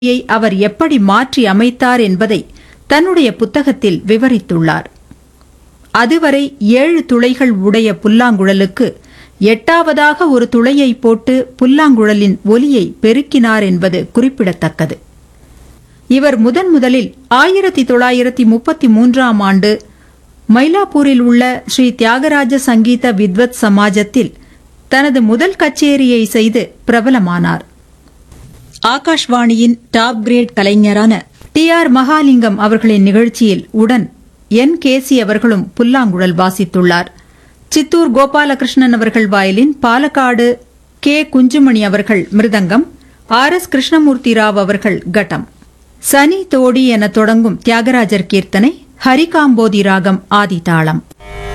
யை அவர் எப்படி மாற்றி அமைத்தார் என்பதை தன்னுடைய புத்தகத்தில் விவரித்துள்ளார் அதுவரை ஏழு துளைகள் உடைய புல்லாங்குழலுக்கு எட்டாவதாக ஒரு துளையை போட்டு புல்லாங்குழலின் ஒலியை பெருக்கினார் என்பது குறிப்பிடத்தக்கது இவர் முதன் முதலில் ஆயிரத்தி தொள்ளாயிரத்தி முப்பத்தி மூன்றாம் ஆண்டு மயிலாப்பூரில் உள்ள ஸ்ரீ தியாகராஜ சங்கீத வித்வத் சமாஜத்தில் தனது முதல் கச்சேரியை செய்து பிரபலமானார் ஆகாஷ்வாணியின் டாப் கிரேட் கலைஞரான டி ஆர் மகாலிங்கம் அவர்களின் நிகழ்ச்சியில் உடன் என் கேசி அவர்களும் புல்லாங்குழல் வாசித்துள்ளார் சித்தூர் கோபாலகிருஷ்ணன் அவர்கள் வயலின் பாலக்காடு கே குஞ்சுமணி அவர்கள் மிருதங்கம் ஆர் எஸ் கிருஷ்ணமூர்த்தி ராவ் அவர்கள் கட்டம் சனி தோடி என தொடங்கும் தியாகராஜர் கீர்த்தனை ஹரிகாம்போதி ராகம் ஆதிதாளம்